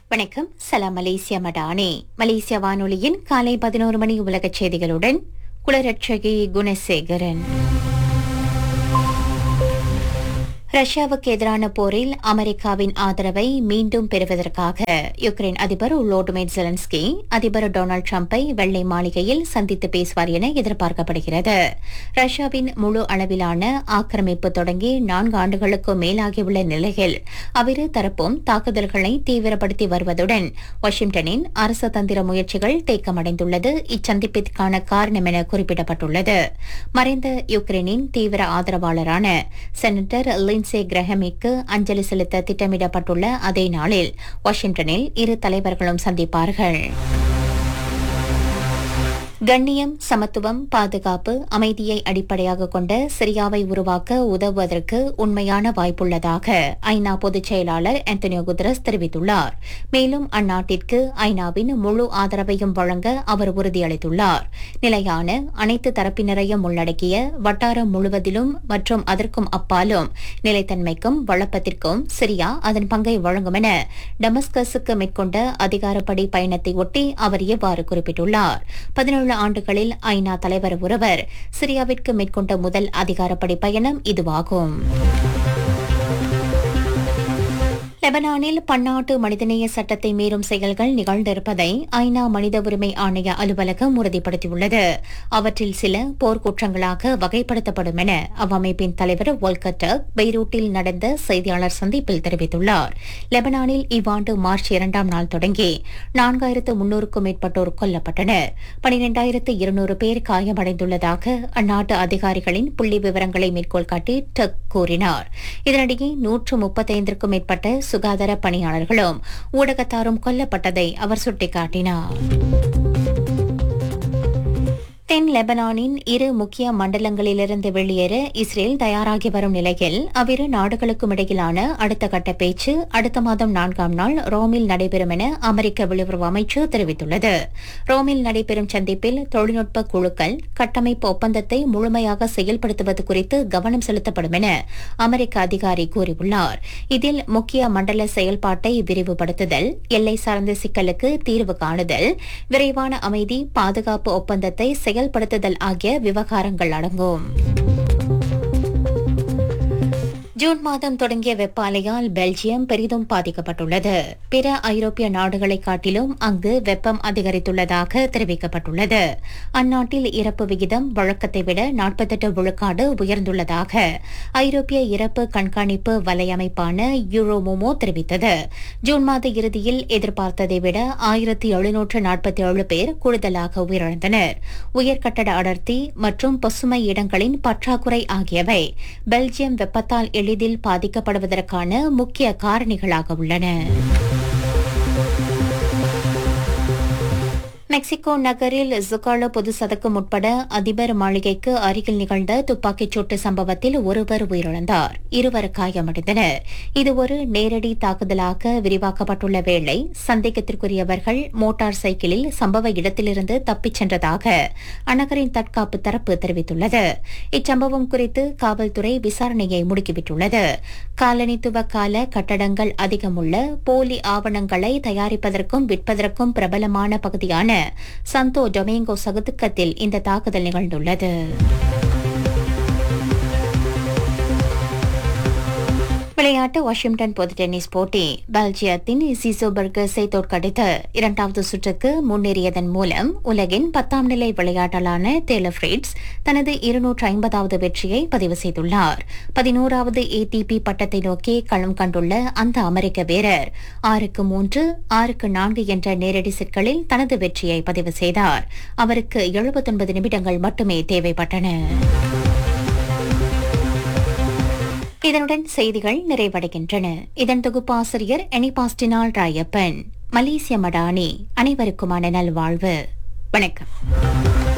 வணக்கம் சலாம் Malaysia மடானே Malaysia வானொலியின் காலை பதினோரு மணி உலகச் செய்திகளுடன் குளரட்சகி குணசேகரன் ரஷ்யாவுக்கு எதிரான போரில் அமெரிக்காவின் ஆதரவை மீண்டும் பெறுவதற்காக யுக்ரைன் அதிபர் உள்ளோடுமேட் ஜெலன்ஸ்கி அதிபர் டொனால்டு டிரம்பை வெள்ளை மாளிகையில் சந்தித்து பேசுவார் என எதிர்பார்க்கப்படுகிறது ரஷ்யாவின் முழு அளவிலான ஆக்கிரமிப்பு தொடங்கி நான்கு ஆண்டுகளுக்கு மேலாகியுள்ள நிலையில் அவ்விரு தரப்பும் தாக்குதல்களை தீவிரப்படுத்தி வருவதுடன் வாஷிங்டனின் அரசு தந்திர முயற்சிகள் தேக்கமடைந்துள்ளது இச்சந்திப்பிற்கான காரணம் என குறிப்பிடப்பட்டுள்ளது மறைந்த யுக்ரைனின் தீவிர ஆதரவாளரான செனட்டர் லின்சே கிரஹமிக்கு அஞ்சலி செலுத்த திட்டமிடப்பட்டுள்ள அதே நாளில் வாஷிங்டனில் இரு தலைவர்களும் சந்திப்பார்கள் கண்ணியம் சமத்துவம் பாதுகாப்பு அமைதியை அடிப்படையாக கொண்ட சிரியாவை உருவாக்க உதவுவதற்கு உண்மையான வாய்ப்புள்ளதாக ஐநா பொதுச் செயலாளர் ஆந்தனியோ குதரஸ் தெரிவித்துள்ளார் மேலும் அந்நாட்டிற்கு ஐநாவின் முழு ஆதரவையும் வழங்க அவர் உறுதியளித்துள்ளார் நிலையான அனைத்து தரப்பினரையும் உள்ளடக்கிய வட்டாரம் முழுவதிலும் மற்றும் அதற்கும் அப்பாலும் நிலைத்தன்மைக்கும் வளப்பத்திற்கும் சிரியா அதன் பங்கை வழங்கும் என டமஸ்கஸுக்கு மேற்கொண்ட அதிகாரப்படி பயணத்தை ஒட்டி அவர் இவ்வாறு குறிப்பிட்டுள்ளார் பதினேழு ஆண்டுகளில் ஐநா தலைவர் ஒருவர் சிரியாவிற்கு மேற்கொண்ட முதல் அதிகாரப்படி பயணம் இதுவாகும் லெபனானில் பன்னாட்டு மனிதநேய சட்டத்தை மீறும் செயல்கள் நிகழ்ந்திருப்பதை ஐநா மனித உரிமை ஆணைய அலுவலகம் உறுதிப்படுத்தியுள்ளது அவற்றில் சில போர்க்குற்றங்களாக வகைப்படுத்தப்படும் என அவ்வமைப்பின் தலைவர் ஒல்கட்டர் பெய்ரூட்டில் நடந்த செய்தியாளர் சந்திப்பில் தெரிவித்துள்ளார் லெபனானில் இவ்வாண்டு மார்ச் இரண்டாம் நாள் தொடங்கி நான்காயிரத்து முன்னூறுக்கும் மேற்பட்டோர் கொல்லப்பட்டனர் பனிரெண்டாயிரத்து இருநூறு பேர் காயமடைந்துள்ளதாக அந்நாட்டு அதிகாரிகளின் புள்ளி விவரங்களை மேற்கோள் காட்டி டக் கூறினார் இதனிடையே நூற்று முப்பத்தைந்திற்கும் மேற்பட்ட சுகாதார பணியாளர்களும் ஊடகத்தாரும் கொல்லப்பட்டதை அவர் சுட்டிக்காட்டினார் தென் லெபனானின் இரு முக்கிய மண்டலங்களிலிருந்து வெளியேற இஸ்ரேல் தயாராகி வரும் நிலையில் அவ்விரு நாடுகளுக்கும் இடையிலான அடுத்த கட்ட பேச்சு அடுத்த மாதம் நான்காம் நாள் ரோமில் நடைபெறும் என அமெரிக்க வெளியுறவு அமைச்சு தெரிவித்துள்ளது ரோமில் நடைபெறும் சந்திப்பில் தொழில்நுட்ப குழுக்கள் கட்டமைப்பு ஒப்பந்தத்தை முழுமையாக செயல்படுத்துவது குறித்து கவனம் செலுத்தப்படும் என அமெரிக்க அதிகாரி கூறியுள்ளார் இதில் முக்கிய மண்டல செயல்பாட்டை விரிவுபடுத்துதல் எல்லை சார்ந்த சிக்கலுக்கு தீர்வு காணுதல் விரைவான அமைதி பாதுகாப்பு ஒப்பந்தத்தை செயல்படுத்துதல் ஆகிய விவகாரங்கள் அடங்கும் ஜூன் மாதம் தொடங்கிய வெப்ப அலையால் பெல்ஜியம் பெரிதும் பாதிக்கப்பட்டுள்ளது பிற ஐரோப்பிய நாடுகளை காட்டிலும் அங்கு வெப்பம் அதிகரித்துள்ளதாக தெரிவிக்கப்பட்டுள்ளது அந்நாட்டில் இறப்பு விகிதம் வழக்கத்தை விட நாற்பத்தெட்டு விழுக்காடு உயர்ந்துள்ளதாக ஐரோப்பிய இறப்பு கண்காணிப்பு வலையமைப்பான யூரோமோமோ தெரிவித்தது ஜூன் மாத இறுதியில் எதிர்பார்த்ததை விட ஆயிரத்தி எழுநூற்று நாற்பத்தி ஏழு பேர் கூடுதலாக உயிரிழந்தனர் உயர்கட்டட அடர்த்தி மற்றும் பசுமை இடங்களின் பற்றாக்குறை ஆகியவை பெல்ஜியம் வெப்பத்தால் எளிதில் பாதிக்கப்படுவதற்கான முக்கிய காரணிகளாக உள்ளன மெக்சிகோ நகரில் ஜுகாலோ பொது சதக்கம் உட்பட அதிபர் மாளிகைக்கு அருகில் நிகழ்ந்த துப்பாக்கிச் சூட்டு சம்பவத்தில் ஒருவர் உயிரிழந்தார் இருவர் காயமடைந்தனர் இது ஒரு நேரடி தாக்குதலாக விரிவாக்கப்பட்டுள்ள வேளை சந்தேகத்திற்குரியவர்கள் மோட்டார் சைக்கிளில் சம்பவ இடத்திலிருந்து தப்பிச் சென்றதாக அந்நகரின் தற்காப்பு தரப்பு தெரிவித்துள்ளது இச்சம்பவம் குறித்து காவல்துறை விசாரணையை முடுக்கிவிட்டுள்ளது காலனித்துவ கால கட்டடங்கள் அதிகமுள்ள போலி ஆவணங்களை தயாரிப்பதற்கும் விற்பதற்கும் பிரபலமான பகுதியான சந்தோ டொமேங்கோ சதுக்கத்தில் இந்த தாக்குதல் நிகழ்ந்துள்ளது விளையாட்டு வாஷிங்டன் பொது டென்னிஸ் போட்டி பெல்ஜியத்தின் சிசோ பர்கஸை தோற்கடித்து இரண்டாவது சுற்றுக்கு முன்னேறியதன் மூலம் உலகின் பத்தாம் நிலை விளையாட்டலான டேலர் ஃபிரிட்ஸ் தனது இருநூற்று ஐம்பதாவது வெற்றியை பதிவு செய்துள்ளார் பதினோராவது ஏடிபி பட்டத்தை நோக்கி களம் கண்டுள்ள அந்த அமெரிக்க வீரர் ஆறுக்கு மூன்று ஆறுக்கு நான்கு என்ற நேரடி சிற்களில் தனது வெற்றியை பதிவு செய்தார் அவருக்கு எழுபத்தொன்பது நிமிடங்கள் மட்டுமே தேவைப்பட்டன இதனுடன் செய்திகள் நிறைவடைகின்றன இதன் தொகுப்பாசிரியர் எனிபாஸ்டினால் ராயப்பன் மலேசிய மடானி அனைவருக்குமான நல்வாழ்வு வணக்கம்